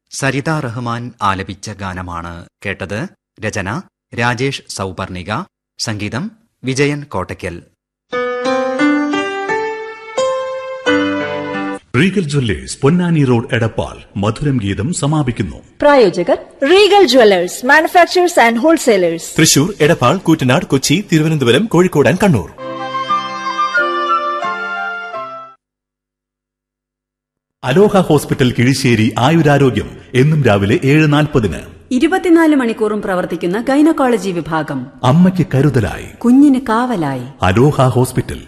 സരിത റഹ്മാൻ ആലപിച്ച ഗാനമാണ് കേട്ടത് രചന രാജേഷ് സൗപർണിക സംഗീതം Vijayan Kottakkal Regal jewellers Ponnani road Edappal Madhuram Geetham സമാപിക്കുന്നു പ്രായോജകർ Regal jewellers manufacturers and wholesalers Thrissur Edappal Koottanad Kochi Thiruvananthapuram Kozhikode and Kannur Aloha hospital Kizhissery ആയുരാരോഗ്യം എന്നും രാവിലെ ഏഴ് നാൽപ്പതിന് ഇരുപത്തിനാല് മണിക്കൂറും പ്രവർത്തിക്കുന്ന ഗൈനക്കോളജി വിഭാഗം അമ്മയ്ക്ക് കരുതലായി കുഞ്ഞിന് കാവലായി Aloha hospital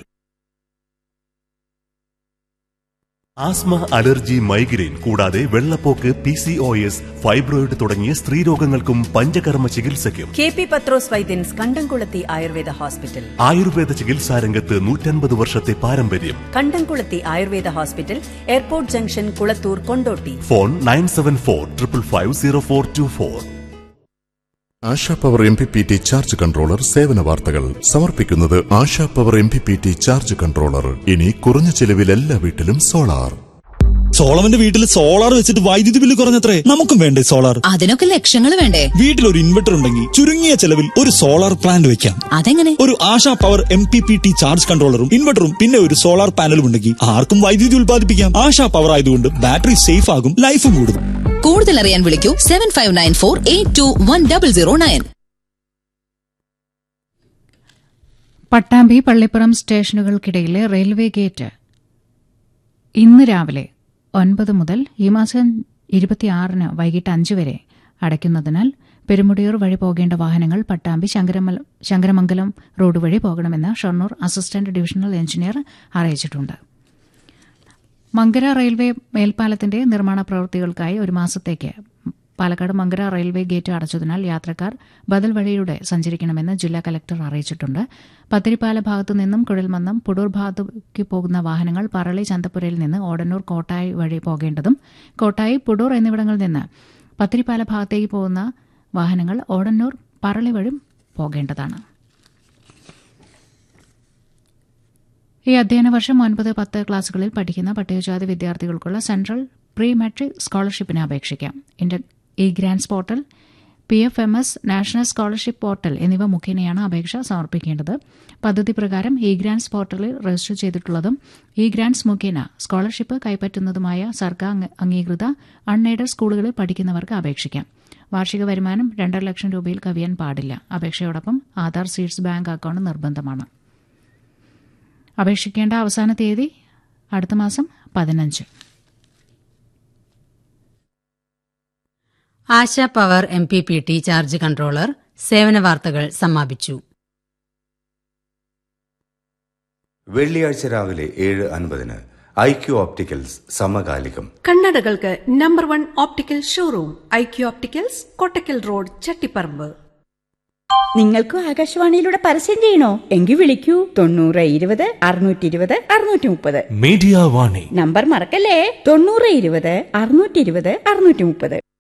asthma allergy migraine കൂടാതെ വെള്ളപ്പോക്ക് P C O S fibroid തുടങ്ങിയ സ്ത്രീരോഗങ്ങൾക്കും പഞ്ചകർമ്മ ചികിത്സയ്ക്കും കെ പി പത്രോസ് വൈദ്യൻസ് കണ്ടംകുളത്തി ആയുർവേദ ഹോസ്പിറ്റൽ ആയുർവേദ ചികിത്സാ രംഗത്ത് നൂറ്റൻപത് വർഷത്തെ പാരമ്പര്യം Kandamkulathi Ayurveda hospital airport junction Kulathur Kondotty phone nine seven four triple five zero four two four Asha power M P P T charge controller സേവന വാർത്തകൾ സമർപ്പിക്കുന്നത് Asha power M P P T charge controller ഇനി കുറഞ്ഞ ചെലവിൽ എല്ലാ വീട്ടിലും സോളാർ സോളവന്റെ വീട്ടിൽ സോളാർ വെച്ചിട്ട് വൈദ്യുതി ബില്ല് കുറഞ്ഞത്രേ നമുക്കും വേണ്ടേ സോളാർ അതിനൊക്കെ ലക്ഷങ്ങൾ വേണ്ടേ വീട്ടിൽ ഒരു ഇൻവെർട്ടർ ഉണ്ടെങ്കിൽ ചുരുങ്ങിയ ചെലവിൽ ഒരു സോളാർ പ്ലാന്റ് വെക്കാം അതെങ്ങനെ ഒരു Asha power M P P T charge കൺട്രോളറും ഇൻവെർട്ടറും പിന്നെ ഒരു സോളാർ പാനലും ഉണ്ടെങ്കിൽ ആർക്കും വൈദ്യുതി ഉൽപ്പാദിപ്പിക്കാം ആശാ പവർ ആയതുകൊണ്ട് ബാറ്ററി സേഫ് ആകും ലൈഫും കൂടും കൂടുതൽ അറിയാൻ വിളിക്കൂ seven five nine four eight two one double zero nine Pattambi Pallippuram സ്റ്റേഷനുകൾക്കിടയിലെ റെയിൽവേ ഗേറ്റ് ഇന്ന് രാവിലെ ഒൻപത് മുതൽ ഈ മാസം ഇരുപത്തിയാറിന് വൈകിട്ട് അഞ്ച് വരെ അടയ്ക്കുന്നതിനാൽ പെരുമുടിയൂർ വഴി പോകേണ്ട വാഹനങ്ങൾ പട്ടാമ്പി ശങ്കരമല ശങ്കരമംഗലം റോഡ് വഴി പോകണമെന്ന് ഷൊർണൂർ അസിസ്റ്റന്റ് ഡിവിഷണൽ എഞ്ചിനീയർ അറിയിച്ചിട്ടുണ്ട് മങ്കര റെയിൽവേ മേൽപ്പാലത്തിന്റെ നിർമ്മാണ പ്രവൃത്തികൾക്കായി ഒരു മാസത്തേക്ക് പാലക്കാട് മങ്കര റെയിൽവേ ഗേറ്റ് അടച്ചതിനാൽ യാത്രക്കാർ ബദൽ വഴിയിലൂടെ സഞ്ചരിക്കണമെന്ന് ജില്ലാ കലക്ടർ അറിയിച്ചിട്ടുണ്ട് പത്തിരിപ്പാല ഭാഗത്തു നിന്നും കുഴൽമന്നം പുടൂർ ഭാഗത്തേക്ക് പോകുന്ന വാഹനങ്ങൾ പറളി ചന്തപ്പുരയിൽ നിന്ന് ഓടന്നൂർ കോട്ടായി വഴി പോകേണ്ടതും കോട്ടായി പുടൂർ എന്നിവിടങ്ങളിൽ നിന്ന് പത്തിരിപ്പാല ഭാഗത്തേക്ക് പോകുന്ന വാഹനങ്ങൾ ഓടന്നൂർ പറളി വഴി പോകേണ്ടതാണ് ഈ അധ്യയന വർഷം ഒൻപത് പത്ത് ക്ലാസുകളിൽ പഠിക്കുന്ന പട്ടികജാതി വിദ്യാർത്ഥികൾക്കുള്ള സെൻട്രൽ പ്രീ മെട്രിക് സ്കോളർഷിപ്പിന് അപേക്ഷിക്കാം Indian e grants portal P F M S national scholarship portal എന്നിവ മുഖേനയാണ് അപേക്ഷ സമർപ്പിക്കേണ്ടത് പദ്ധതി പ്രകാരം ഇ ഗ്രാൻഡ്സ് പോർട്ടലിൽ രജിസ്റ്റർ ചെയ്തിട്ടുള്ളതും ഇ ഗ്രാൻഡ്സ് മുഖേന സ്കോളർഷിപ്പ് കൈപ്പറ്റുന്നതുമായ സർക്കാർ അംഗീകൃത അൺഎയ്ഡഡ് സ്കൂളുകളിൽ പഠിക്കുന്നവർക്ക് അപേക്ഷിക്കാം വാർഷിക വരുമാനം രണ്ടര ലക്ഷം രൂപയിൽ കവിയാൻ പാടില്ല അപേക്ഷയോടൊപ്പം ആധാർ സീഡ്സ് ബാങ്ക് അക്കൌണ്ട് നിർബന്ധമാണ് അപേക്ഷിക്കേണ്ട അവസാന തീയതി അടുത്ത മാസം പതിനഞ്ച് Asha power M P P T charge controller സേവന വാർത്തകൾ സമാപിച്ചു വെള്ളിയാഴ്ച രാവിലെ ഏഴ് അൻപതിന് ഐ ക്യു ഓപ്റ്റിക്കൽസ് സമകാലികം കണ്ണടകൾക്ക് number one optical showroom I Q opticals Kottakkal road Chattiparamba നിങ്ങൾക്കും ആകാശവാണിയിലൂടെ പരസ്യം ചെയ്യണോ എങ്കിൽ വിളിക്കൂ തൊണ്ണൂറ് ഇരുപത് അറുന്നൂറ്റി ഇരുപത് അറുന്നൂറ്റി മുപ്പത് മീഡിയ വാണി നമ്പർ മറക്കല്ലേ തൊണ്ണൂറ് ഇരുപത് അറുന്നൂറ്റി ഇരുപത് അറുന്നൂറ്റി മുപ്പത്